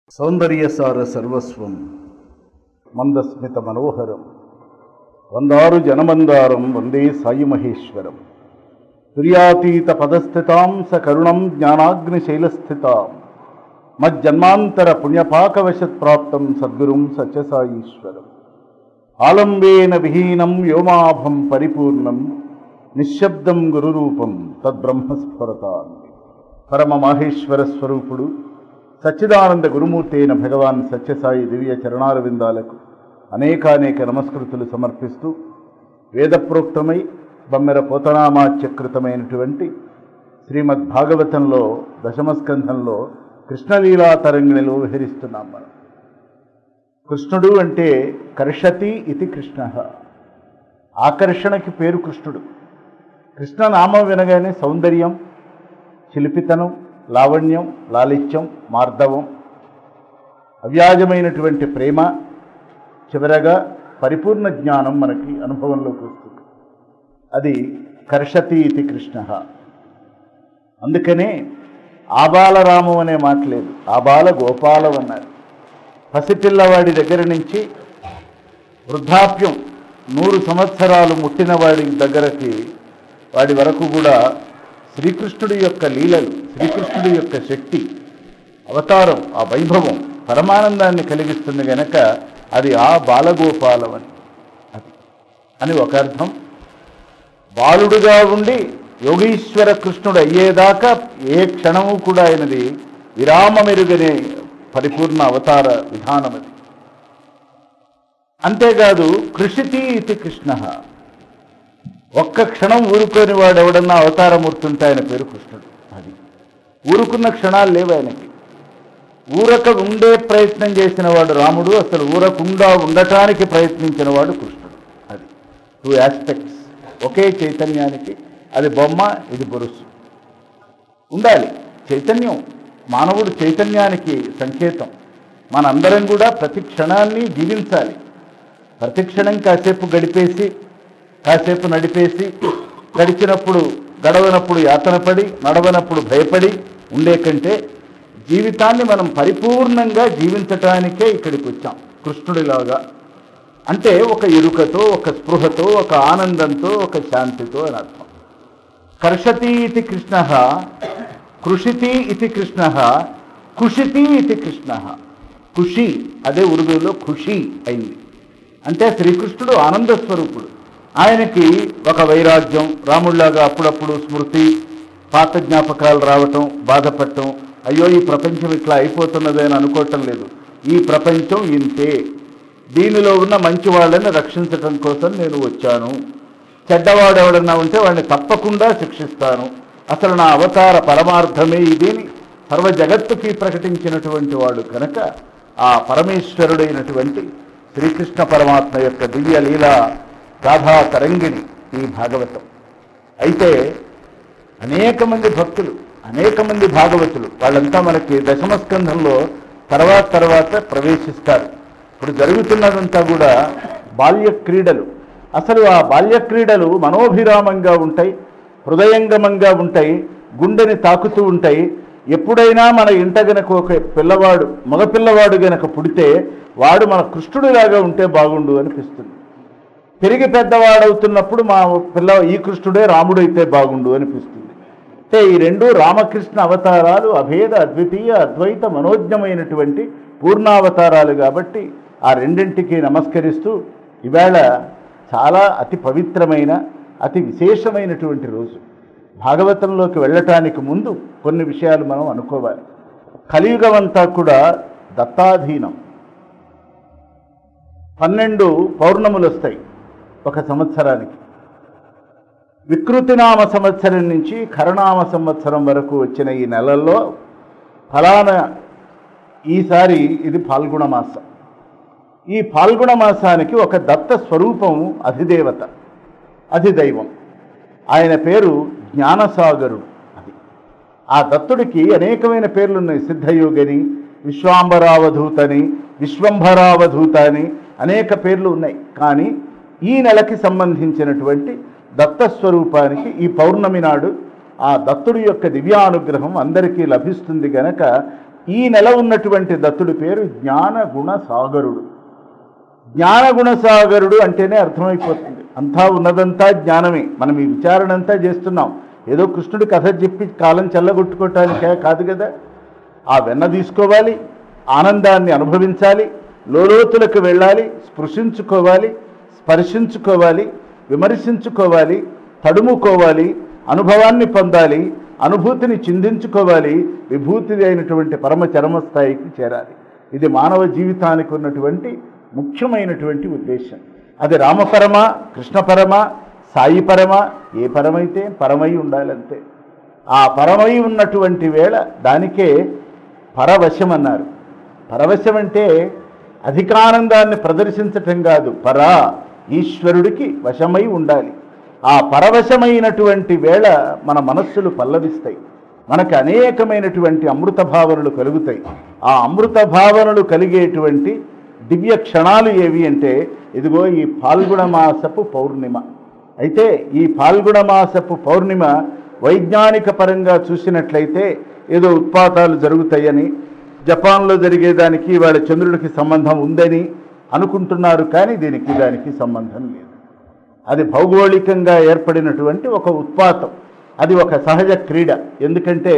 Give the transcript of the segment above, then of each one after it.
సౌందర్యసార సర్వస్వం మందస్మిత మనోహరం వందారు జనమందారం వందే సాయి మహేశ్వరం తుర్యాతీత పదస్థితాం స కరుణం జ్ఞానాగ్నిశైలస్థితాం మజ్జన్మాంతర పుణ్యపాకవశత్ప్రాప్తం సద్గురుం సత్యసాయీశ్వరం ఆలంబేన విహీనం వ్యోమాభం పరిపూర్ణం నిశ్శబ్దం గురురూపం తద్బ్రహ్మస్ఫురతాన్ని పరమ మాహేశ్వర స్వరూపుడు సచ్చిదానంద గురుమూర్తి అయిన భగవాన్ సత్యసాయి దివ్య చరణారవిందాలకు అనేకానేక నమస్కృతులు సమర్పిస్తూ వేదప్రోక్తమై బమ్మెర పోతనామాచకృతమైనటువంటి శ్రీమద్ భాగవతంలో దశమస్కంధంలో కృష్ణలీలా తరంగిణిలో విహరిస్తున్నాం మనం కృష్ణుడు అంటే కర్షతి ఇది కృష్ణ ఆకర్షణకి పేరు కృష్ణుడు కృష్ణనామం వినగానే సౌందర్యం శిల్పితనం లావణ్యం లాలిత్యం మార్దవం అవ్యాజమైనటువంటి ప్రేమ చివరగా పరిపూర్ణ జ్ఞానం మనకి అనుభవంలోకి వస్తుంది అది కర్షతి ఇది కృష్ణ అందుకనే ఆబాలరామం అనే మాట లేదు ఆబాల గోపాలం అన్నారు పసిపిల్లవాడి దగ్గర నుంచి వృద్ధాప్యం నూరు సంవత్సరాలు ముట్టిన వాడి దగ్గరకి వాడి వరకు కూడా శ్రీకృష్ణుడి యొక్క లీలలు శ్రీకృష్ణుడి యొక్క శక్తి అవతారం ఆ వైభవం పరమానందాన్ని కలిగిస్తుంది గనక అది ఆ బాలగోపాలం అని అది అని ఒక అర్థం బాలుడుగా ఉండి యోగీశ్వర కృష్ణుడు అయ్యేదాకా ఏ క్షణము కూడా ఆయనది విరామమెరుగనే పరిపూర్ణ అవతార విధానం అది అంతేకాదు కృషితి ఇది కృష్ణ ఒక్క క్షణం ఊరుకొని వాడు ఎవడన్నా అవతారమూర్తి ఉంటే ఆయన పేరు కృష్ణుడు అది ఊరుకున్న క్షణాలు లేవు ఆయనకి ఊరక ఉండే ప్రయత్నం చేసిన వాడు రాముడు అసలు ఊరకుండా ఉండటానికి ప్రయత్నించిన వాడు కృష్ణుడు అది టూ ఆస్పెక్ట్స్ ఒకే చైతన్యానికి అది బొమ్మ ఇది బొరుసు ఉండాలి చైతన్యం మానవుడు చైతన్యానికి సంకేతం మనందరం కూడా ప్రతి క్షణాన్ని జీవించాలి ప్రతి క్షణం కాసేపు గడిపేసి కాసేపు నడిపేసి గడిచినప్పుడు గడవనప్పుడు యాతన పడి నడవనప్పుడు భయపడి ఉండే కంటే జీవితాన్ని మనం పరిపూర్ణంగా జీవించటానికే ఇక్కడికి వచ్చాం కృష్ణుడిలాగా అంటే ఒక ఎరుకతో ఒక స్పృహతో ఒక ఆనందంతో ఒక శాంతితో అని అర్థం కర్షతి ఇది కృష్ణ కృషితి ఇది కృష్ణ కుషితి ఇది కృష్ణ ఖుషి అదే ఉర్దూలో ఖుషి అయింది అంటే శ్రీకృష్ణుడు ఆనంద స్వరూపుడు ఆయనకి ఒక వైరాగ్యం రాముళ్లాగా అప్పుడప్పుడు స్మృతి పాత జ్ఞాపకాలు రావటం బాధపడటం అయ్యో ఈ ప్రపంచం ఇట్లా అయిపోతున్నది అని అనుకోవటం లేదు ఈ ప్రపంచం ఇంతే దీనిలో ఉన్న మంచి వాళ్ళని రక్షించటం కోసం నేను వచ్చాను చెడ్డవాడు ఎవడన్నా ఉంటే వాడిని తప్పకుండా శిక్షిస్తాను అసలు నా అవతార పరమార్థమే ఇదేని సర్వ జగత్తుకి ప్రకటించినటువంటి వాడు కనుక ఆ పరమేశ్వరుడైనటువంటి శ్రీకృష్ణ పరమాత్మ యొక్క దివ్య లీలా గాథా తరంగిణి ఈ భాగవతం అయితే అనేక మంది భక్తులు అనేక మంది భాగవతులు వాళ్ళంతా మనకి దశమ స్కంధంలో తర్వాత తర్వాత ప్రవేశిస్తారు ఇప్పుడు జరుగుతున్నదంతా కూడా బాల్య క్రీడలు అసలు ఆ బాల్య క్రీడలు మనోభిరామంగా ఉంటాయి హృదయంగమంగా ఉంటాయి గుండెని తాకుతూ ఉంటాయి ఎప్పుడైనా మన ఇంట గనక ఒక పిల్లవాడు మగపిల్లవాడు గనక పుడితే వాడు మన కృష్ణుడిలాగా ఉంటే బాగుండు అనిపిస్తుంది పెరిగి పెద్దవాడవుతున్నప్పుడు మా పిల్ల ఈ కృష్ణుడే రాముడైతే బాగుండు అనిపిస్తుంది అంటే ఈ రెండు రామకృష్ణ అవతారాలు అభేద అద్వితీయ అద్వైత మనోజ్ఞమైనటువంటి పూర్ణావతారాలు కాబట్టి ఆ రెండింటికి నమస్కరిస్తూ ఈవేళ చాలా అతి పవిత్రమైన అతి విశేషమైనటువంటి రోజు భాగవతంలోకి వెళ్ళటానికి ముందు కొన్ని విషయాలు మనం అనుకోవాలి కలియుగం అంతా కూడా దత్తాధీనం పన్నెండు పౌర్ణములు వస్తాయి ఒక సంవత్సరానికి వికృతినామ సంవత్సరం నుంచి ఖరనామ సంవత్సరం వరకు వచ్చిన ఈ నెలల్లో ఫలానా ఈసారి ఇది పాల్గొన మాసం ఈ పాల్గొన మాసానికి ఒక దత్త స్వరూపం అధిదేవత అధిదైవం ఆయన పేరు జ్ఞానసాగరుడు అది ఆ దత్తుడికి అనేకమైన పేర్లు ఉన్నాయి సిద్ధయోగిని విశ్వాంబరావధూతని విశ్వంభరావధూత అని అనేక పేర్లు ఉన్నాయి కానీ ఈ నెలకి సంబంధించినటువంటి దత్త స్వరూపానికి ఈ పౌర్ణమి నాడు ఆ దత్తుడి యొక్క దివ్యానుగ్రహం అందరికీ లభిస్తుంది గనక ఈ నెల ఉన్నటువంటి దత్తుడి పేరు జ్ఞాన గుణ సాగరుడు జ్ఞాన గుణ సాగరుడు అంటేనే అర్థమైపోతుంది అంతా ఉన్నదంతా జ్ఞానమే మనం ఈ విచారణ అంతా చేస్తున్నాం ఏదో కృష్ణుడి కథ చెప్పి కాలం చల్లగొట్టుకోవటానికే కాదు కదా ఆ వెన్న తీసుకోవాలి ఆనందాన్ని అనుభవించాలి లోలోతులకు వెళ్ళాలి స్పృశించుకోవాలి స్పర్శించుకోవాలి విమర్శించుకోవాలి తడుముకోవాలి అనుభవాన్ని పొందాలి అనుభూతిని చిందించుకోవాలి విభూతి అయినటువంటి పరమ చరమ స్థాయికి చేరాలి ఇది మానవ జీవితానికి ఉన్నటువంటి ముఖ్యమైనటువంటి ఉద్దేశం అది రామపరమ కృష్ణపరమ సాయి పరమ ఏ పరమైతే పరమై ఉండాలంతే ఆ పరమై ఉన్నటువంటి వేళ దానికే పరవశం అన్నారు పరవశం అంటే అధికానందాన్ని ప్రదర్శించటం కాదు పరా ఈశ్వరుడికి వశమై ఉండాలి ఆ పరవశమైనటువంటి వేళ మన మనస్సులు పల్లవిస్తాయి మనకు అనేకమైనటువంటి అమృత భావనలు కలుగుతాయి ఆ అమృత భావనలు కలిగేటువంటి దివ్య క్షణాలు ఏవి అంటే ఇదిగో ఈ పాల్గొన మాసపు పౌర్ణిమ అయితే ఈ పాల్గొన మాసపు పౌర్ణిమ వైజ్ఞానిక పరంగా చూసినట్లయితే ఏదో ఉత్పాతాలు జరుగుతాయని జపాన్లో జరిగేదానికి వాళ్ళ చంద్రుడికి సంబంధం ఉందని అనుకుంటున్నారు కానీ దీనికి దానికి సంబంధం లేదు అది భౌగోళికంగా ఏర్పడినటువంటి ఒక ఉత్పాతం అది ఒక సహజ క్రీడ ఎందుకంటే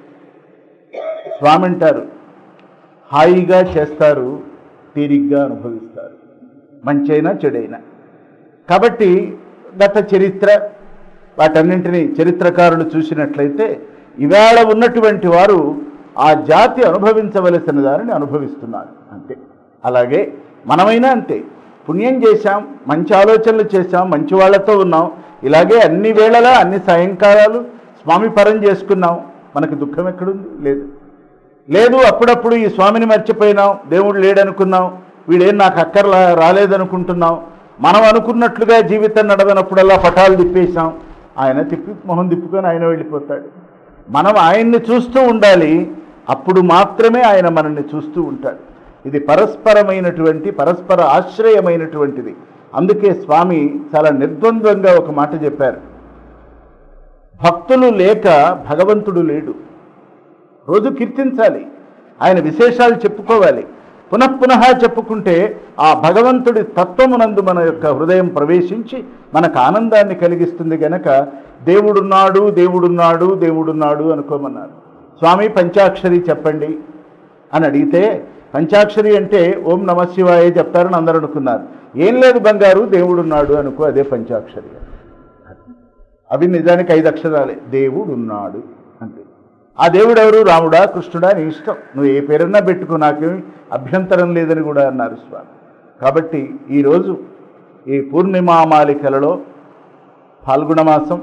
స్వామి అంటారు హాయిగా చేస్తారు తీరిగ్గా అనుభవిస్తారు మంచైనా చెడైనా కాబట్టి గత చరిత్ర వాటన్నింటినీ చరిత్రకారులు చూసినట్లయితే ఇవాళ ఉన్నటువంటి వారు ఆ జాతి అనుభవించవలసిన దానిని అనుభవిస్తున్నారు అంతే అలాగే మనమైనా అంతే పుణ్యం చేశాం మంచి ఆలోచనలు చేశాం మంచి వాళ్ళతో ఉన్నాం ఇలాగే అన్ని వేళలా అన్ని సాయంకాలాలు స్వామి పరం చేసుకున్నాం మనకు దుఃఖం ఎక్కడుంది లేదు లేదు అప్పుడప్పుడు ఈ స్వామిని మర్చిపోయినాం దేవుడు లేడనుకున్నాం వీడేం నాకు అక్కర్లా రాలేదనుకుంటున్నాం మనం అనుకున్నట్లుగా జీవితం నడవనప్పుడల్లా పటాలు తిప్పేశాం ఆయన తిప్పి మొహం తిప్పుకొని ఆయన వెళ్ళిపోతాడు మనం ఆయన్ని చూస్తూ ఉండాలి అప్పుడు మాత్రమే ఆయన మనల్ని చూస్తూ ఉంటాడు ఇది పరస్పరమైనటువంటి పరస్పర ఆశ్రయమైనటువంటిది అందుకే స్వామి చాలా నిర్ద్వంద్వంగా ఒక మాట చెప్పారు భక్తులు లేక భగవంతుడు లేడు రోజు కీర్తించాలి ఆయన విశేషాలు చెప్పుకోవాలి పునఃపునః చెప్పుకుంటే ఆ భగవంతుడి తత్వమునందు మన యొక్క హృదయం ప్రవేశించి మనకు ఆనందాన్ని కలిగిస్తుంది గనక దేవుడున్నాడు దేవుడున్నాడు దేవుడున్నాడు అనుకోమన్నారు స్వామి పంచాక్షరి చెప్పండి అని అడిగితే పంచాక్షరి అంటే ఓం నమ శివాయ చెప్తారని అందరూ అనుకున్నారు ఏం లేదు బంగారు దేవుడున్నాడు అనుకో అదే పంచాక్షరి అవి నిజానికి ఐదు అక్షరాలే దేవుడున్నాడు అంతే ఆ దేవుడు ఎవరు రాముడా కృష్ణుడా నీ ఇష్టం నువ్వు ఏ పేరన్నా పెట్టుకో నాకేమి అభ్యంతరం లేదని కూడా అన్నారు స్వామి కాబట్టి ఈరోజు ఈ పూర్ణిమామాలికలలో పాల్గొన మాసం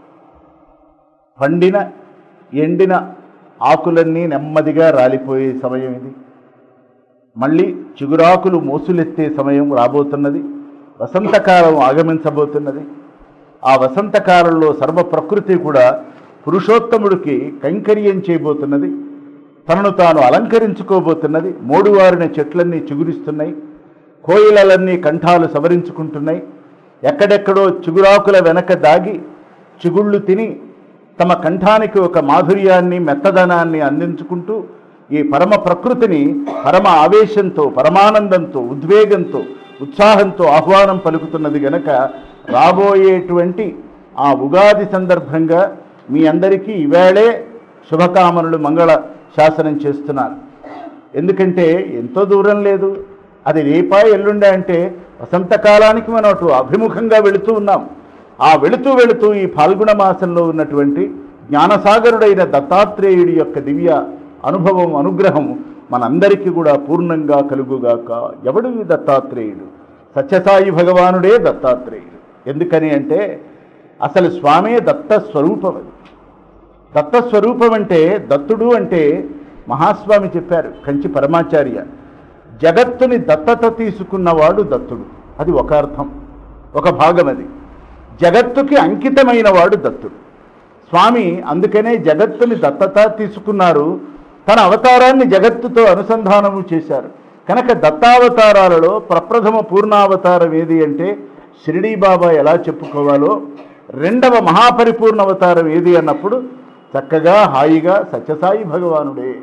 పండిన ఎండిన ఆకులన్నీ నెమ్మదిగా రాలిపోయే సమయం ఇది మళ్ళీ చిగురాకులు మోసులెత్తే సమయం రాబోతున్నది వసంతకాలం ఆగమించబోతున్నది ఆ వసంతకాలంలో సర్వ ప్రకృతి కూడా పురుషోత్తముడికి కైంకర్యం చేయబోతున్నది తనను తాను అలంకరించుకోబోతున్నది మోడువారిన చెట్లన్నీ చిగురిస్తున్నాయి కోయిలలన్నీ కంఠాలు సవరించుకుంటున్నాయి ఎక్కడెక్కడో చిగురాకుల వెనక దాగి చిగుళ్ళు తిని తమ కంఠానికి ఒక మాధుర్యాన్ని మెత్తదనాన్ని అందించుకుంటూ ఈ పరమ ప్రకృతిని పరమ ఆవేశంతో పరమానందంతో ఉద్వేగంతో ఉత్సాహంతో ఆహ్వానం పలుకుతున్నది గనక రాబోయేటువంటి ఆ ఉగాది సందర్భంగా మీ అందరికీ ఈవేళే శుభకామనలు మంగళ శాసనం చేస్తున్నాను ఎందుకంటే ఎంతో దూరం లేదు అది రేపా ఎల్లుండే అంటే వసంతకాలానికి మనం అటు అభిముఖంగా వెళుతూ ఉన్నాం ఆ వెళుతూ వెళుతూ ఈ ఫాల్గుణ మాసంలో ఉన్నటువంటి జ్ఞానసాగరుడైన దత్తాత్రేయుడి యొక్క దివ్య అనుభవం అనుగ్రహం మనందరికీ కూడా పూర్ణంగా కలుగుగాక ఎవడు ఈ దత్తాత్రేయుడు సత్యసాయి భగవానుడే దత్తాత్రేయుడు ఎందుకని అంటే అసలు స్వామే దత్త స్వరూపం అది దత్త స్వరూపం అంటే దత్తుడు అంటే మహాస్వామి చెప్పారు కంచి పరమాచార్య జగత్తుని దత్తత తీసుకున్నవాడు దత్తుడు అది ఒక అర్థం ఒక భాగం అది జగత్తుకి అంకితమైన వాడు దత్తుడు స్వామి అందుకనే జగత్తుని దత్తత తీసుకున్నారు తన అవతారాన్ని జగత్తుతో అనుసంధానము చేశారు కనుక దత్తావతారాలలో ప్రప్రథమ పూర్ణావతారం ఏది అంటే షిరిడీ బాబా ఎలా చెప్పుకోవాలో రెండవ మహాపరిపూర్ణ అవతారం ఏది అన్నప్పుడు చక్కగా హాయిగా సత్యసాయి భగవానుడే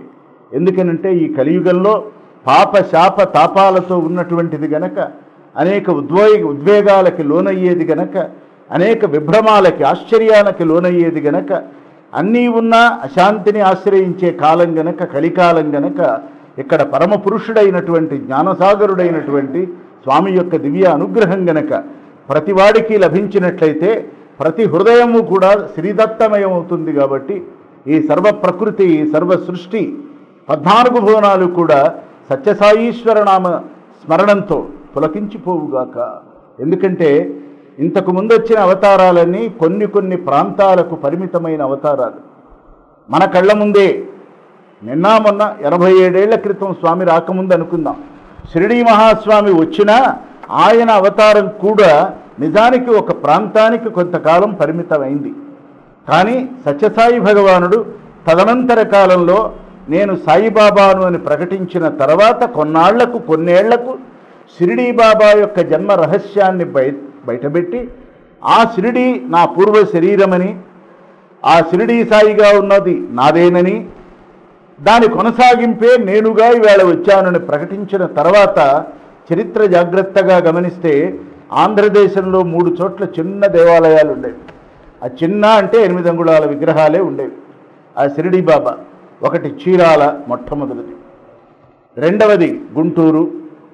ఎందుకనంటే ఈ కలియుగంలో పాప శాప తాపాలతో ఉన్నటువంటిది గనక అనేక ఉద్వేగ ఉద్వేగాలకి లోనయ్యేది గనక అనేక విభ్రమాలకి ఆశ్చర్యాలకి లోనయ్యేది గనక అన్నీ ఉన్నా అశాంతిని ఆశ్రయించే కాలం గనక కలికాలం గనక ఇక్కడ పరమ పురుషుడైనటువంటి జ్ఞానసాగరుడైనటువంటి స్వామి యొక్క దివ్య అనుగ్రహం గనక ప్రతివాడికి లభించినట్లయితే ప్రతి హృదయము కూడా శ్రీదత్తమయం అవుతుంది కాబట్టి ఈ సర్వ ప్రకృతి ఈ సర్వ సృష్టి పద్నాలుగు భువనాలు కూడా సత్యసాయీశ్వర నామ స్మరణంతో పులకించిపోవుగాక ఎందుకంటే ఇంతకు ముందు వచ్చిన అవతారాలన్నీ కొన్ని కొన్ని ప్రాంతాలకు పరిమితమైన అవతారాలు మన కళ్ళ ముందే నిన్న మొన్న ఎనభై ఏడేళ్ల క్రితం స్వామి రాకముందు అనుకుందాం షిరిడీ మహాస్వామి వచ్చినా ఆయన అవతారం కూడా నిజానికి ఒక ప్రాంతానికి కొంతకాలం పరిమితమైంది కానీ సత్యసాయి భగవానుడు తదనంతర కాలంలో నేను సాయిబాబాను అని ప్రకటించిన తర్వాత కొన్నాళ్లకు కొన్నేళ్లకు షిరిడీ బాబా యొక్క జన్మ రహస్యాన్ని బయ బయటపెట్టి ఆ షిరిడీ నా పూర్వ శరీరమని ఆ షిరిడీ సాయిగా ఉన్నది నాదేనని దాని కొనసాగింపే నేనుగా ఈవేళ వచ్చానని ప్రకటించిన తర్వాత చరిత్ర జాగ్రత్తగా గమనిస్తే ఆంధ్రదేశంలో మూడు చోట్ల చిన్న దేవాలయాలు ఉండేవి ఆ చిన్న అంటే ఎనిమిది అంగుళాల విగ్రహాలే ఉండేవి ఆ షిరిడి బాబా ఒకటి చీరాల మొట్టమొదటిది రెండవది గుంటూరు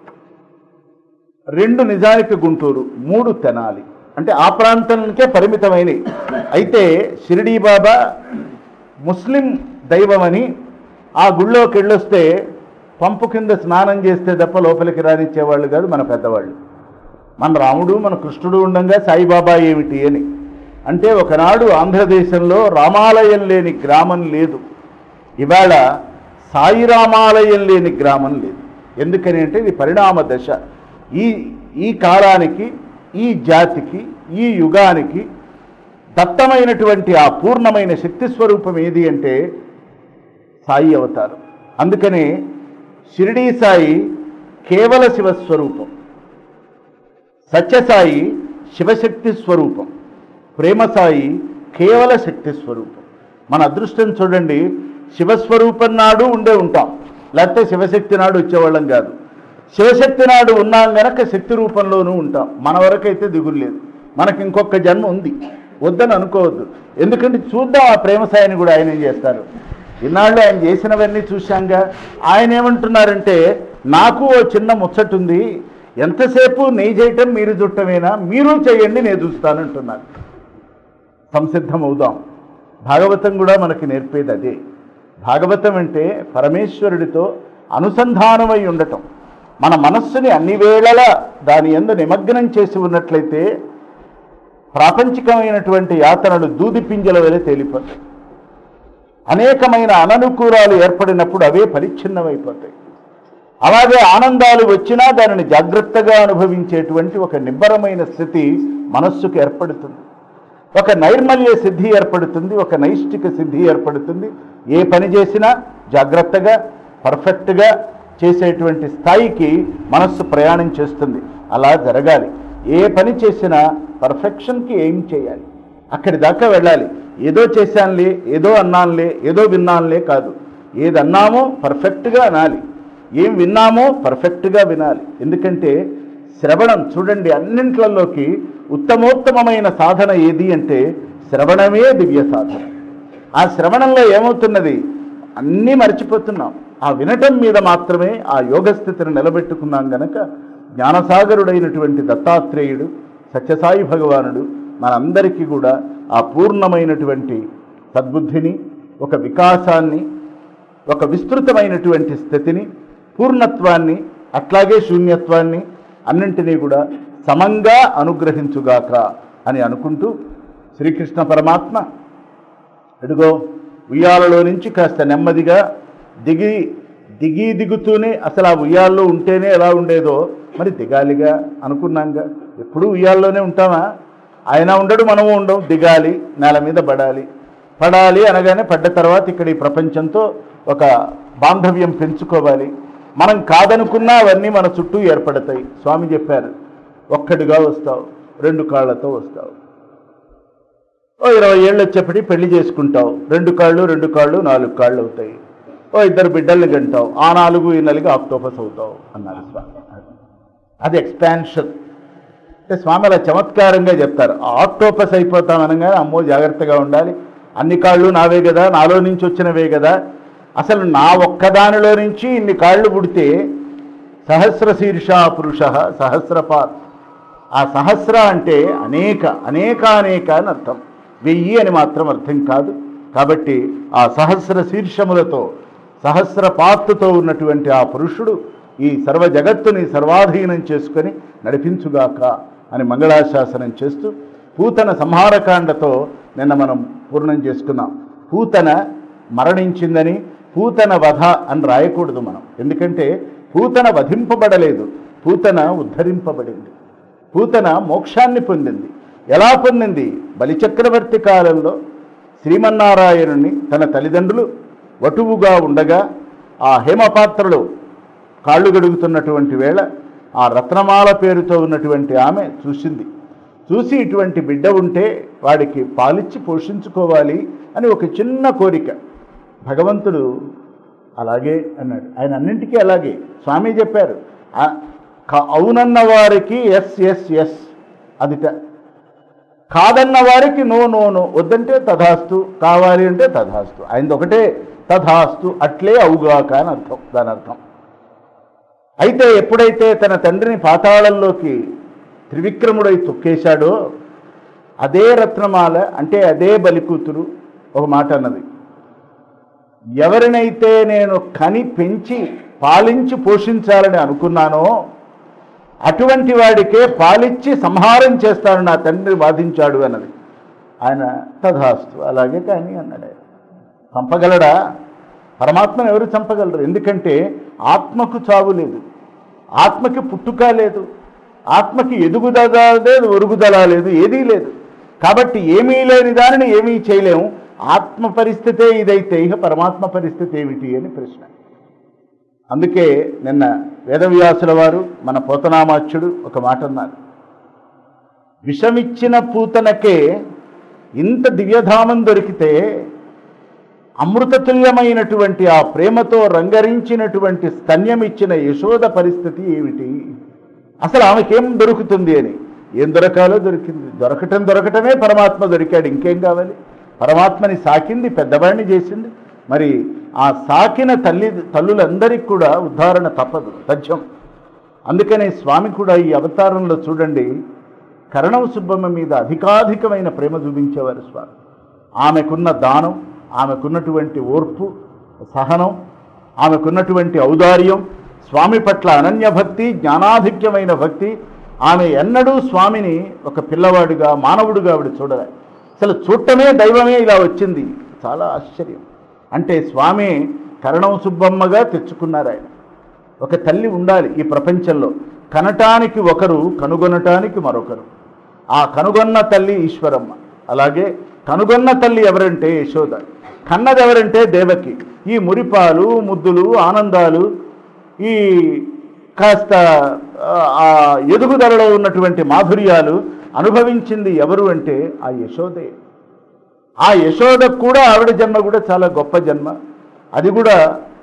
రెండు నిజానికి గుంటూరు మూడు తెనాలి అంటే ఆ ప్రాంతానికే పరిమితమైనవి అయితే షిరిడీ బాబా ముస్లిం దైవమని ఆ గుళ్ళోకి వెళ్ళొస్తే పంపు కింద స్నానం చేస్తే తప్ప లోపలికి రానిచ్చేవాళ్ళు కాదు మన పెద్దవాళ్ళు మన రాముడు మన కృష్ణుడు ఉండంగా సాయిబాబా ఏమిటి అని అంటే ఒకనాడు ఆంధ్రదేశంలో రామాలయం లేని గ్రామం లేదు ఇవాళ సాయి రామాలయం లేని గ్రామం లేదు ఎందుకని అంటే ఇది పరిణామ దశ ఈ ఈ కాలానికి ఈ జాతికి ఈ యుగానికి దత్తమైనటువంటి ఆ పూర్ణమైన శక్తి స్వరూపం ఏది అంటే సాయి అవతారం అందుకనే షిరిడీ సాయి కేవల శివస్వరూపం సత్యసాయి శివశక్తి స్వరూపం ప్రేమ సాయి కేవల శక్తి స్వరూపం మన అదృష్టం చూడండి శివస్వరూపం నాడు ఉండే ఉంటాం లేకపోతే శివశక్తి నాడు వచ్చేవాళ్ళం కాదు శివశక్తి నాడు ఉన్నాం గనక శక్తి రూపంలోనూ ఉంటాం మన వరకైతే దిగులు లేదు మనకి ఇంకొక జన్మ ఉంది వద్దని అనుకోవద్దు ఎందుకంటే చూద్దాం ఆ ప్రేమ సాయిని కూడా ఆయన ఏం చేస్తారు ఇన్నాళ్ళు ఆయన చేసినవన్నీ చూశాంగా ఆయన ఏమంటున్నారంటే నాకు ఓ చిన్న ముచ్చట ఉంది ఎంతసేపు నెయ్యి చేయటం మీరు చుట్టమేనా మీరు చేయండి నేను చూస్తానంటున్నారు సంసిద్ధమవుదాం భాగవతం కూడా మనకి నేర్పేది అదే భాగవతం అంటే పరమేశ్వరుడితో అనుసంధానమై ఉండటం మన మనస్సుని అన్ని వేళలా దాని ఎందు నిమగ్నం చేసి ఉన్నట్లయితే ప్రాపంచికమైనటువంటి యాతనలు దూది పింజల వలె తేలిపోతాయి అనేకమైన అననుకూలాలు ఏర్పడినప్పుడు అవే పరిచ్ఛిన్నమైపోతాయి అలాగే ఆనందాలు వచ్చినా దానిని జాగ్రత్తగా అనుభవించేటువంటి ఒక నిబ్బరమైన స్థితి మనస్సుకు ఏర్పడుతుంది ఒక నైర్మల్య సిద్ధి ఏర్పడుతుంది ఒక నైష్టిక సిద్ధి ఏర్పడుతుంది ఏ పని చేసినా జాగ్రత్తగా పర్ఫెక్ట్గా చేసేటువంటి స్థాయికి మనస్సు ప్రయాణం చేస్తుంది అలా జరగాలి ఏ పని చేసినా పర్ఫెక్షన్కి ఏం చేయాలి అక్కడి దాకా వెళ్ళాలి ఏదో చేశానులే ఏదో అన్నానులే ఏదో విన్నానులే కాదు ఏది అన్నామో పర్ఫెక్ట్గా అనాలి ఏం విన్నామో పర్ఫెక్ట్గా వినాలి ఎందుకంటే శ్రవణం చూడండి అన్నింట్లలోకి ఉత్తమోత్తమమైన సాధన ఏది అంటే శ్రవణమే దివ్య సాధన ఆ శ్రవణంలో ఏమవుతున్నది అన్నీ మర్చిపోతున్నాం ఆ వినటం మీద మాత్రమే ఆ యోగస్థితిని నిలబెట్టుకున్నాం గనక జ్ఞానసాగరుడైనటువంటి దత్తాత్రేయుడు సత్యసాయి భగవానుడు మనందరికీ కూడా ఆ పూర్ణమైనటువంటి సద్బుద్ధిని ఒక వికాసాన్ని ఒక విస్తృతమైనటువంటి స్థితిని పూర్ణత్వాన్ని అట్లాగే శూన్యత్వాన్ని అన్నింటినీ కూడా సమంగా అనుగ్రహించుగాక అని అనుకుంటూ శ్రీకృష్ణ పరమాత్మ ఎడుగో ఉయ్యాలలో నుంచి కాస్త నెమ్మదిగా దిగి దిగి దిగుతూనే అసలు ఆ ఉయ్యాల్లో ఉంటేనే ఎలా ఉండేదో మరి దిగాలిగా అనుకున్నాంగా ఎప్పుడూ ఉయ్యాల్లోనే ఉంటామా ఆయన ఉండడు మనము ఉండం దిగాలి నేల మీద పడాలి పడాలి అనగానే పడ్డ తర్వాత ఇక్కడ ఈ ప్రపంచంతో ఒక బాంధవ్యం పెంచుకోవాలి మనం కాదనుకున్నా అవన్నీ మన చుట్టూ ఏర్పడతాయి స్వామి చెప్పారు ఒక్కడిగా వస్తావు రెండు కాళ్ళతో వస్తావు ఓ ఇరవై ఏళ్ళు వచ్చేప్పటి పెళ్లి చేసుకుంటావు రెండు కాళ్ళు రెండు కాళ్ళు నాలుగు కాళ్ళు అవుతాయి ఓ ఓ ఇద్దరు బిడ్డల్ని గంటావు ఆ నాలుగు ఈ నలుగు ఆక్టోపస్ అవుతావు అన్నారు స్వామి అది ఎక్స్పాన్షన్ అంటే స్వామి అలా చమత్కారంగా చెప్తారు ఆక్టోపస్ అయిపోతాం అనగానే అమ్మో జాగ్రత్తగా ఉండాలి అన్ని కాళ్ళు నావే కదా నాలో నుంచి వచ్చినవే కదా అసలు నా ఒక్కదానిలో నుంచి ఇన్ని కాళ్ళు పుడితే సహస్ర శీర్ష పురుష సహస్రపాత్ ఆ సహస్ర అంటే అనేక అనేక అనేక అని అర్థం వెయ్యి అని మాత్రం అర్థం కాదు కాబట్టి ఆ సహస్ర శీర్షములతో సహస్రపాత్తుతో ఉన్నటువంటి ఆ పురుషుడు ఈ సర్వ జగత్తుని సర్వాధీనం చేసుకొని నడిపించుగాక అని మంగళాశాసనం చేస్తూ పూతన సంహారకాండతో నిన్న మనం పూర్ణం చేసుకున్నాం పూతన మరణించిందని పూతన వధ అని రాయకూడదు మనం ఎందుకంటే పూతన వధింపబడలేదు పూతన ఉద్ధరింపబడింది పూతన మోక్షాన్ని పొందింది ఎలా పొందింది బలిచక్రవర్తి కాలంలో శ్రీమన్నారాయణుని తన తల్లిదండ్రులు వటువుగా ఉండగా ఆ హేమపాత్రలో కాళ్ళు గడుగుతున్నటువంటి వేళ ఆ రత్నమాల పేరుతో ఉన్నటువంటి ఆమె చూసింది చూసి ఇటువంటి బిడ్డ ఉంటే వాడికి పాలిచ్చి పోషించుకోవాలి అని ఒక చిన్న కోరిక భగవంతుడు అలాగే అన్నాడు ఆయన అన్నింటికీ అలాగే స్వామి చెప్పారు ఆ- క- అవునన్న వారికి ఎస్ ఎస్ ఎస్ అదిట కాదన్న వారికి నో నో నో వద్దంటే తథాస్తు కావాలి అంటే తథాస్తు ఆయనది ఒకటే తథాస్తు అట్లే అవుగాక అని అర్థం దాని అర్థం అయితే ఎప్పుడైతే తన తండ్రిని పాతాళంలోకి త్రివిక్రముడై తొక్కేశాడో అదే రత్నమాల అంటే అదే బలికూతురు ఒక మాట అన్నది ఎవరినైతే నేను కని పెంచి పాలించి పోషించాలని అనుకున్నానో అటువంటి వాడికే పాలిచ్చి సంహారం చేస్తాను నా తండ్రి వాదించాడు అన్నది ఆయన తథాస్తు అలాగే కానీ అన్నాడు ఆయన. చంపగలడా పరమాత్మను ఎవరు చంపగలరు ఎందుకంటే ఆత్మకు చావు లేదు ఆత్మకి పుట్టుక లేదు ఆత్మకి ఎదుగుదల లేదు ఒరుగుదల లేదు ఏదీ లేదు కాబట్టి ఏమీ లేని దానిని ఏమీ చేయలేము ఆత్మ పరిస్థితే ఇదైతే ఇక పరమాత్మ పరిస్థితి ఏమిటి అని ప్రశ్న అందుకే నిన్న వేదవ్యాసుల వారు మన పోతనామాచ్యుడు ఒక మాట అన్నారు విషమిచ్చిన పూతనకే ఇంత దివ్యధామం దొరికితే అమృతతుల్యమైనటువంటి ఆ ప్రేమతో రంగరించినటువంటి స్తన్యం ఇచ్చిన యశోద పరిస్థితి ఏమిటి అసలు ఆమెకేం దొరుకుతుంది అని ఏం దొరకాలో దొరికింది దొరకటం దొరకటమే పరమాత్మ దొరికాడు ఇంకేం కావాలి పరమాత్మని సాకింది పెద్దవాడిని చేసింది మరి ఆ సాకిన తల్లి తల్లులందరికీ కూడా ఉద్ధారణ తప్పదు తథ్యం అందుకనే స్వామి కూడా ఈ అవతారంలో చూడండి కరణం సుబ్బమ్మ మీద అధికాధికమైన ప్రేమ చూపించేవారు స్వామి ఆమెకున్న దానం ఆమెకున్నటువంటి ఓర్పు సహనం ఆమెకున్నటువంటి ఔదార్యం స్వామి పట్ల అనన్య భక్తి జ్ఞానాధిక్యమైన భక్తి ఆమె ఎన్నడూ స్వామిని ఒక పిల్లవాడిగా మానవుడిగా ఆవిడ చూడలే అసలు చూడటమే దైవమే ఇలా వచ్చింది చాలా ఆశ్చర్యం అంటే స్వామి కరణం సుబ్బమ్మగా తెచ్చుకున్నారు ఆయన ఒక తల్లి ఉండాలి ఈ ప్రపంచంలో కనటానికి ఒకరు కనుగొనటానికి మరొకరు ఆ కనుగొన్న తల్లి ఈశ్వరమ్మ అలాగే కనుగొన్న తల్లి ఎవరంటే యశోద కన్నది ఎవరంటే దేవకి ఈ మురిపాలు ముద్దులు ఆనందాలు ఈ కాస్త ఆ, ఆ ఎదుగుదలలో ఉన్నటువంటి మాధుర్యాలు అనుభవించింది ఎవరు అంటే ఆ యశోదే ఆ యశోద కూడా ఆవిడ జన్మ కూడా చాలా గొప్ప జన్మ అది కూడా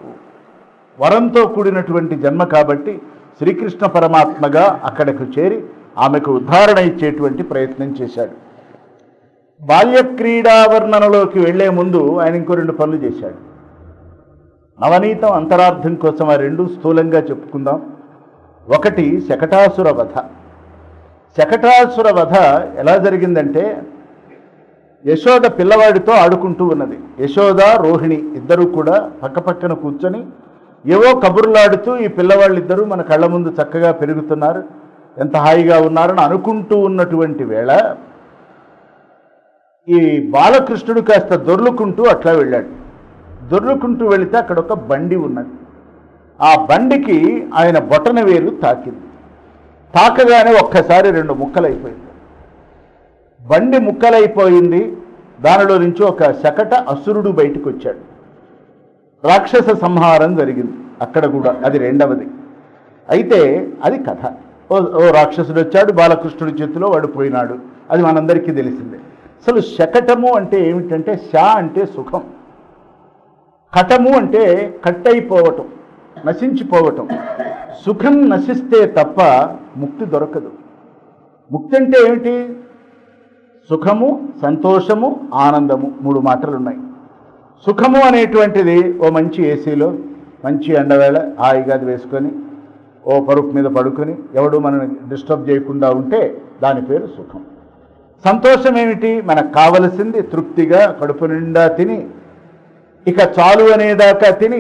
వరంతో కూడినటువంటి జన్మ కాబట్టి శ్రీకృష్ణ పరమాత్మగా అక్కడకు చేరి ఆమెకు ఉద్ధారణ ఇచ్చేటువంటి ప్రయత్నం చేశాడు బాల్య క్రీడా వర్ణనలోకి వెళ్లే ముందు ఆయన ఇంకో రెండు పనులు చేశాడు నవనీతం అంతరార్థం కోసం ఆ రెండు స్థూలంగా చెప్పుకుందాం ఒకటి శకటాసుర వధ శకటాసుర వధ ఎలా జరిగిందంటే యశోద పిల్లవాడితో ఆడుకుంటూ ఉన్నది యశోద రోహిణి ఇద్దరు కూడా పక్కపక్కన కూర్చొని ఏవో కబుర్లాడుతూ ఈ పిల్లవాళ్ళిద్దరూ మన కళ్ళ ముందు చక్కగా పెరుగుతున్నారు ఎంత హాయిగా ఉన్నారని అనుకుంటూ ఉన్నటువంటి వేళ ఈ బాలకృష్ణుడు కాస్త దొర్లుకుంటూ అట్లా వెళ్ళాడు దొర్లుకుంటూ వెళితే అక్కడ ఒక బండి ఉన్నది ఆ బండికి ఆయన బొటన వేలు తాకింది తాకగానే ఒక్కసారి రెండు ముక్కలైపోయింది బండి ముక్కలైపోయింది దానిలో నుంచి ఒక శకట అసురుడు బయటకు వచ్చాడు రాక్షస సంహారం జరిగింది అక్కడ కూడా అది రెండవది అయితే అది కథ ఓ ఓ రాక్షసుడు వచ్చాడు బాలకృష్ణుడి చేతిలో వాడు పోయినాడు అది మనందరికీ తెలిసిందే అసలు శకటము అంటే ఏమిటంటే శ అంటే సుఖం కటము అంటే కట్ అయిపోవటం నశించిపోవటం సుఖం నశిస్తే తప్ప ముక్తి దొరకదు ముక్తి అంటే ఏమిటి సుఖము సంతోషము ఆనందము మూడు మాటలు ఉన్నాయి సుఖము అనేటువంటిది ఓ మంచి ఏసీలో మంచి ఎండవేళ హాయిగా అది వేసుకొని ఓ పరుపు మీద పడుకొని ఎవడు మనని డిస్టర్బ్ చేయకుండా ఉంటే దాని పేరు సుఖం సంతోషం ఏమిటి మనకు కావలసింది తృప్తిగా కడుపు నిండా తిని ఇక చాలు అనేదాకా తిని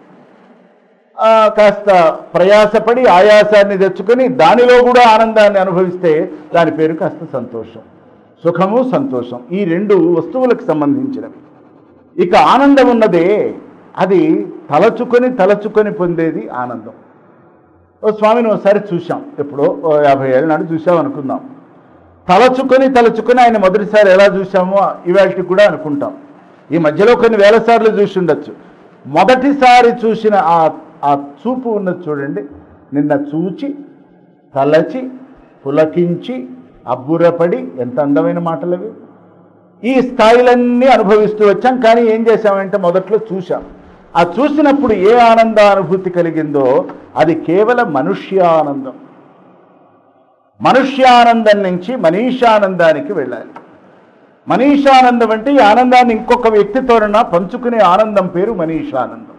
ఆ, కాస్త ప్రయాసపడి ఆయాసాన్ని తెచ్చుకొని దానిలో కూడా ఆనందాన్ని అనుభవిస్తే దాని పేరు కాస్త సంతోషం సుఖము సంతోషం ఈ రెండు వస్తువులకు సంబంధించినవి ఇక ఆనందం ఉన్నదే అది తలచుకొని తలచుకొని పొందేది ఆనందం ఓ స్వామిని ఒకసారి చూశాం ఎప్పుడో ఓ యాభై ఏళ్ళ నాడు చూసాం అనుకుందాం తలచుకొని తలచుకొని ఆయన మొదటిసారి ఎలా చూసామో ఇవాళకి కూడా అనుకుంటాం ఈ మధ్యలో కొన్ని వేల సార్లు చూసి ఉండొచ్చు మొదటిసారి చూసిన ఆ ఆ చూపు ఉన్నది చూడండి నిన్న చూచి తలచి పులకించి అబ్బురపడి ఎంత అందమైన మాటలు అవి ఈ స్థాయిలన్నీ అనుభవిస్తూ వచ్చాం కానీ ఏం చేశామంటే మొదట్లో చూశాం ఆ చూసినప్పుడు ఏ ఆనంద అనుభూతి కలిగిందో అది కేవలం మనుష్యానందం మనుష్యానందం నుంచి మనీషానందానికి వెళ్ళాలి మనీషానందం అంటే ఈ ఆనందాన్ని ఇంకొక వ్యక్తితోనన్నా పంచుకునే ఆనందం పేరు మనీషానందం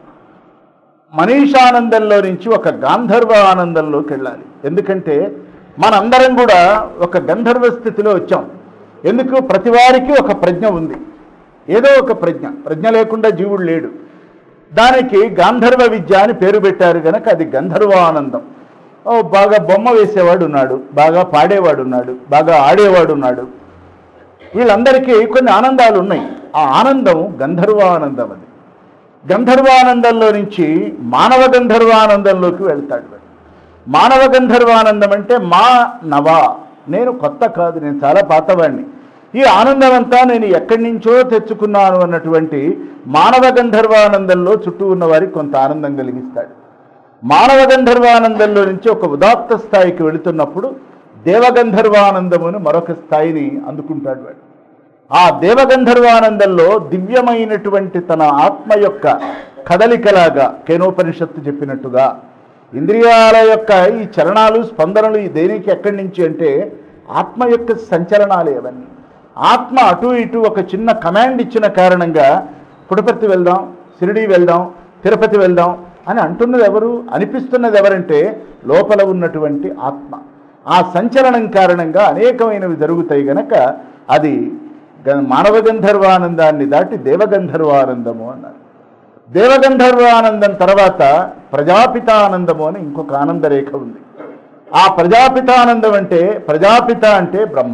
మనీషానందంలో నుంచి ఒక గాంధర్వ ఆనందంలోకి వెళ్ళాలి ఎందుకంటే మనందరం కూడా ఒక గంధర్వ స్థితిలో వచ్చాం ఎందుకు ప్రతి వారికి ఒక ప్రజ్ఞ ఉంది ఏదో ఒక ప్రజ్ఞ ప్రజ్ఞ లేకుండా జీవుడు లేడు దానికి గాంధర్వ విద్య అని పేరు పెట్టారు కనుక అది గంధర్వానందం ఓ బాగా బొమ్మ వేసేవాడు ఉన్నాడు బాగా పాడేవాడు ఉన్నాడు బాగా ఆడేవాడు ఉన్నాడు వీళ్ళందరికీ కొన్ని ఆనందాలు ఉన్నాయి ఆ ఆనందం గంధర్వానందం అది గంధర్వానందంలో నుంచి మానవ గంధర్వానందంలోకి వెళ్తాడు వాడు. మానవ గంధర్వానందం అంటే మా నవ నేను కొత్త కాదు నేను చాలా పాతవాడిని ఈ ఆనందం అంతా నేను ఎక్కడి నుంచో తెచ్చుకున్నాను అన్నటువంటి మానవ గంధర్వానందంలో చుట్టూ ఉన్న వారికి కొంత ఆనందం కలిగిస్తాడు మానవ గంధర్వానందంలో నుంచి ఒక ఉదాత్త స్థాయికి వెళుతున్నప్పుడు దేవగంధర్వానందమును మరొక స్థాయిని అందుకుంటాడు వాడు ఆ దేవగంధర్వానందంలో దివ్యమైనటువంటి తన ఆత్మ యొక్క కదలికలాగా కేనోపనిషత్తు చెప్పినట్టుగా ఇంద్రియాల యొక్క ఈ చలనాలు స్పందనలు ఈ దేనికి ఎక్కడి నుంచి అంటే ఆత్మ యొక్క సంచలనాలే అవన్నీ ఆత్మ అటు ఇటు ఒక చిన్న కమాండ్ ఇచ్చిన కారణంగా పుటపర్తి వెళ్దాం షిరిడి వెళ్దాం తిరుపతి వెళ్దాం అని అంటున్నది ఎవరు అనిపిస్తున్నది ఎవరంటే లోపల ఉన్నటువంటి ఆత్మ ఆ సంచలనం కారణంగా అనేకమైనవి జరుగుతాయి గనక అది గ- మానవ గంధర్వానందాన్ని దాటి దేవగంధర్వానందము అన్నారు దేవగంధర్వానందం తర్వాత ప్రజాపితానందము అని ఇంకొక ఆనందరేఖ ఉంది ఆ ప్రజాపితానందం అంటే ప్రజాపిత అంటే బ్రహ్మ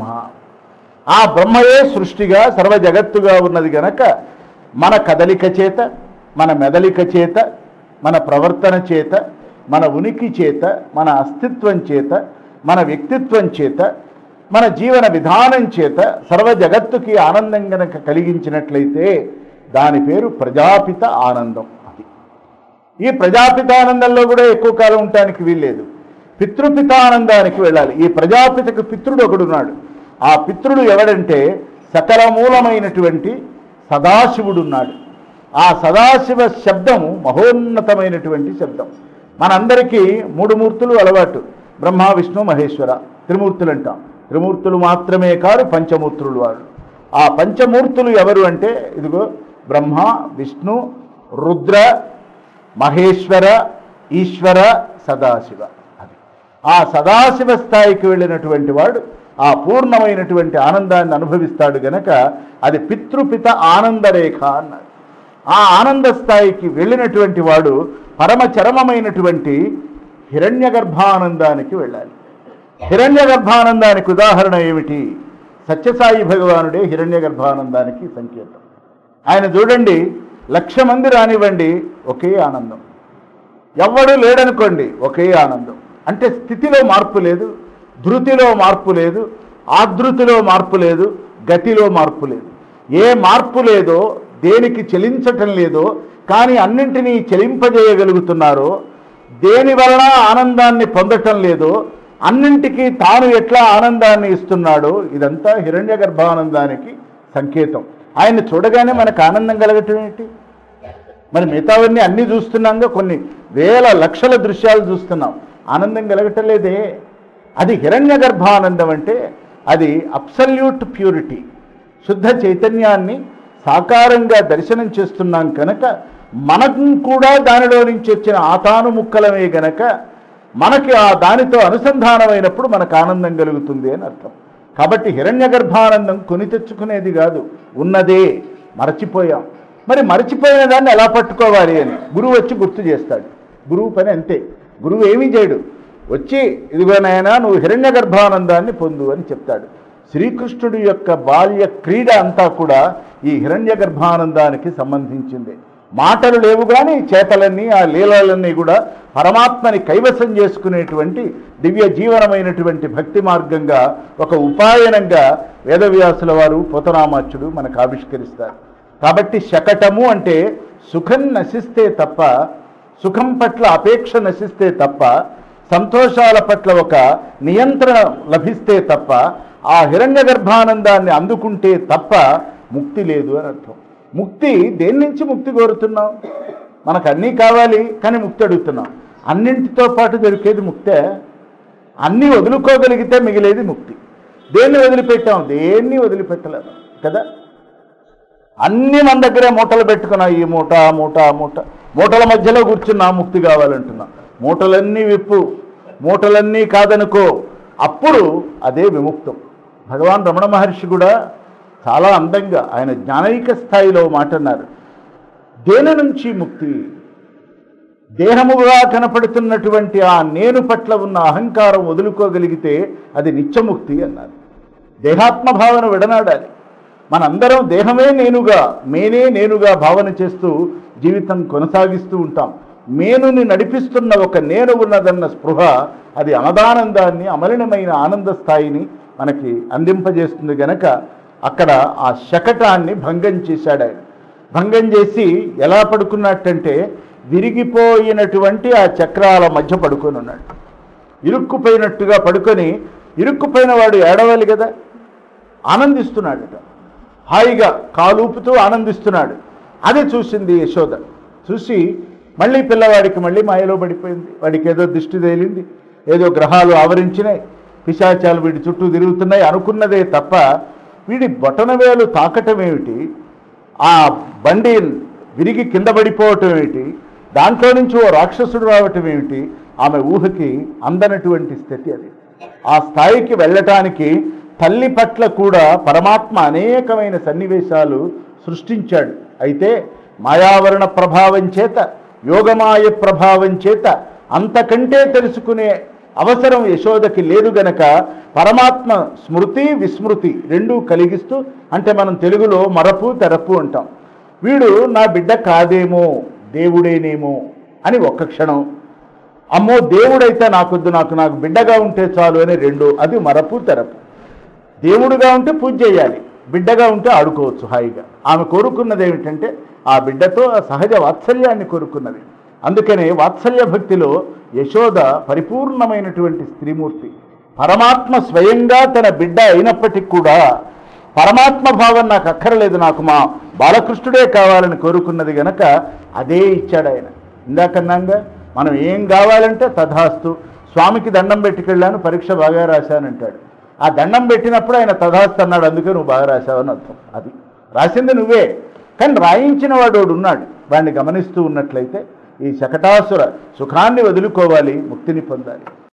ఆ బ్రహ్మయే సృష్టిగా సర్వ జగత్తుగా ఉన్నది గనక మన కదలిక చేత మన మెదలిక చేత మన ప్రవర్తన చేత మన ఉనికి చేత మన అస్తిత్వం చేత మన వ్యక్తిత్వం చేత మన జీవన విధానం చేత సర్వ జగత్తుకి ఆనందం గనక కలిగించినట్లయితే దాని పేరు ప్రజాపిత ఆనందం అది ఈ ప్రజాపితానందంలో కూడా ఎక్కువ కాలం ఉండటానికి వీల్లేదు పితృపితానందానికి వెళ్ళాలి ఈ ప్రజాపితకు పితృడు ఒకడున్నాడు ఆ పితృడు ఎవడంటే సకల మూలమైనటువంటి సదాశివుడు ఉన్నాడు ఆ సదాశివ శబ్దం మహోన్నతమైనటువంటి శబ్దం మనందరికీ మూడు మూర్తులు అలవాటు బ్రహ్మ విష్ణు మహేశ్వర త్రిమూర్తులు అంటాం త్రిమూర్తులు మాత్రమే కాదు పంచమూర్తులు వారు ఆ పంచమూర్తులు ఎవరు అంటే ఇదిగో బ్రహ్మ విష్ణు రుద్ర మహేశ్వర ఈశ్వర సదాశివ అది ఆ సదాశివ స్థాయికి వెళ్ళినటువంటి వాడు ఆ పూర్ణమైనటువంటి ఆనందాన్ని అనుభవిస్తాడు గనక అది పితృపిత ఆనందరేఖ అన్నాడు ఆ ఆనంద స్థాయికి వెళ్ళినటువంటి వాడు పరమ చరమమైనటువంటి హిరణ్య గర్భానందానికి వెళ్ళాలి హిరణ్య గర్భానందానికి ఉదాహరణ ఏమిటి సత్యసాయి భగవానుడే హిరణ్య గర్భానందానికి సంకేతం ఆయన చూడండి లక్ష మంది రానివ్వండి ఒకే ఆనందం ఎవ్వడూ లేడనుకోండి ఒకే ఆనందం అంటే స్థితిలో మార్పు లేదు ధృతిలో మార్పు లేదు ఆధృతిలో మార్పు లేదు గతిలో మార్పు లేదు ఏ మార్పు లేదో దేనికి చెలించటం లేదో కానీ అన్నింటినీ చెలింపజేయగలుగుతున్నారో దేని వలన ఆనందాన్ని పొందటం లేదో అన్నింటికీ తాను ఎట్లా ఆనందాన్ని ఇస్తున్నాడో ఇదంతా హిరణ్య గర్భానందానికి సంకేతం ఆయన్ని చూడగానే మనకు ఆనందం కలగటం ఏంటి మరి మిగతావన్నీ అన్నీ చూస్తున్నాంగా కొన్ని వేల లక్షల దృశ్యాలు చూస్తున్నాం ఆనందం కలగటలేదే అది హిరణ్య గర్భానందం అంటే అది అబ్సల్యూట్ ప్యూరిటీ శుద్ధ చైతన్యాన్ని సాకారంగా దర్శనం చేస్తున్నాం కనుక మనకు కూడా దానిలో నుంచి వచ్చిన ఆతాను ముక్కలమే గనక మనకి ఆ దానితో అనుసంధానమైనప్పుడు మనకు ఆనందం కలుగుతుంది అని అర్థం కాబట్టి హిరణ్య గర్భానందం కొని తెచ్చుకునేది కాదు ఉన్నదే మరచిపోయాం మరి మరచిపోయిన దాన్ని ఎలా పట్టుకోవాలి అని గురువు వచ్చి గుర్తు చేస్తాడు గురువు పని అంతే గురువు ఏమీ చేయడు వచ్చి ఇదిగోనైనా నువ్వు హిరణ్య గర్భానందాన్ని పొందు అని చెప్తాడు శ్రీకృష్ణుడి యొక్క బాల్య క్రీడ అంతా కూడా ఈ హిరణ్య గర్భానందానికి సంబంధించింది మాటలు లేవు కానీ చేతలన్నీ ఆ లీలలన్నీ కూడా పరమాత్మని కైవసం చేసుకునేటువంటి దివ్య జీవనమైనటువంటి భక్తి మార్గంగా ఒక ఉపాయనంగా వేదవ్యాసుల వారు పోతరామాచ్యుడు మనకు ఆవిష్కరిస్తారు కాబట్టి శకటము అంటే సుఖం నశిస్తే తప్ప సుఖం పట్ల అపేక్ష నశిస్తే తప్ప సంతోషాల పట్ల ఒక నియంత్రణ లభిస్తే తప్ప ఆ హిరణ్య గర్భానందాన్ని అందుకుంటే తప్ప ముక్తి లేదు అని అర్థం ముక్తి దేని నుంచి ముక్తి కోరుతున్నాం మనకు అన్నీ కావాలి కానీ ముక్తి అడుగుతున్నాం అన్నింటితో పాటు దొరికేది ముక్తే అన్నీ వదులుకోగలిగితే మిగిలేది ముక్తి దేన్ని వదిలిపెట్టాం దేన్ని వదిలిపెట్టలేదు కదా అన్నీ మన దగ్గరే మూటలు పెట్టుకున్నాం ఈ మూట ఆ మూట ఆ మూట మూటల మధ్యలో కూర్చున్నా ముక్తి కావాలంటున్నాం మూటలన్నీ విప్పు మూటలన్నీ కాదనుకో అప్పుడు అదే విముక్తం భగవాన్ రమణ మహర్షి కూడా చాలా అందంగా ఆయన జ్ఞానైక స్థాయిలో మాట అన్నారు దేని నుంచి ముక్తి దేహముగా కనపడుతున్నటువంటి ఆ నేను పట్ల ఉన్న అహంకారం వదులుకోగలిగితే అది నిత్యముక్తి అన్నారు దేహాత్మ భావన విడనాడాలి మనందరం దేహమే నేనుగా మేనే నేనుగా భావన చేస్తూ జీవితం కొనసాగిస్తూ ఉంటాం మేనుని నడిపిస్తున్న ఒక నేను ఉన్నదన్న స్పృహ అది అనదానందాన్ని అమలినమైన ఆనంద స్థాయిని మనకి అందింపజేస్తుంది గనక అక్కడ ఆ శకటాన్ని భంగం చేశాడు ఆయన భంగం చేసి ఎలా పడుకున్నట్టంటే విరిగిపోయినటువంటి ఆ చక్రాల మధ్య పడుకొని ఉన్నాడు ఇరుక్కుపోయినట్టుగా పడుకొని ఇరుక్కుపోయిన వాడు ఏడవాలి కదా ఆనందిస్తున్నాడట హాయిగా కాలూపుతూ ఆనందిస్తున్నాడు అది చూసింది యశోద చూసి మళ్ళీ పిల్లవాడికి మళ్ళీ మాయలో పడిపోయింది వాడికి ఏదో దిష్టి తేలింది ఏదో గ్రహాలు ఆవరించినాయి పిశాచాలు వీడి చుట్టూ తిరుగుతున్నాయి అనుకున్నదే తప్ప వీడి బొటనవేలు తాకటం ఏమిటి ఆ బండి విరిగి కింద పడిపోవటం ఏమిటి దాంట్లో నుంచి ఓ రాక్షసుడు రావటం ఏమిటి ఆమె ఊహకి అందనటువంటి స్థితి అది ఆ స్థాయికి వెళ్ళటానికి తల్లి పట్ల కూడా పరమాత్మ అనేకమైన సన్నివేశాలు సృష్టించాడు అయితే మాయావరణ ప్రభావం చేత యోగమాయ ప్రభావం చేత అంతకంటే తెలుసుకునే అవసరం యశోదకి లేదు గనక పరమాత్మ స్మృతి విస్మృతి రెండూ కలిగిస్తూ అంటే మనం తెలుగులో మరపు తెరపు అంటాం వీడు నా బిడ్డ కాదేమో దేవుడేనేమో అని ఒక్క క్షణం అమ్మో దేవుడైతే నాకొద్దు నాకు నాకు బిడ్డగా ఉంటే చాలు అని రెండు అది మరపు తెరపు దేవుడుగా ఉంటే పూజ చేయాలి బిడ్డగా ఉంటే ఆడుకోవచ్చు హాయిగా ఆమె కోరుకున్నది ఏమిటంటే ఆ బిడ్డతో ఆ సహజ వాత్సల్యాన్ని కోరుకున్నది అందుకనే వాత్సల్య భక్తిలో యశోద పరిపూర్ణమైనటువంటి స్త్రీమూర్తి పరమాత్మ స్వయంగా తన బిడ్డ అయినప్పటికీ కూడా పరమాత్మ భావం నాకు అక్కర్లేదు నాకు మా బాలకృష్ణుడే కావాలని కోరుకున్నది గనక అదే ఇచ్చాడు ఆయన ఇందాకన్నాగా మనం ఏం కావాలంటే తథాస్తు స్వామికి దండం పెట్టుకెళ్ళాను పరీక్ష బాగా రాశానంటాడు ఆ దండం పెట్టినప్పుడు ఆయన తథాస్తు అన్నాడు అందుకే నువ్వు బాగా రాశావని అర్థం అది రాసింది నువ్వే కానీ రాయించిన వాడు ఒకడు ఉన్నాడు వాడిని గమనిస్తూ ఉన్నట్లయితే ఈ శకటాసుర సుఖాన్ని వదులుకోవాలి ముక్తిని పొందాలి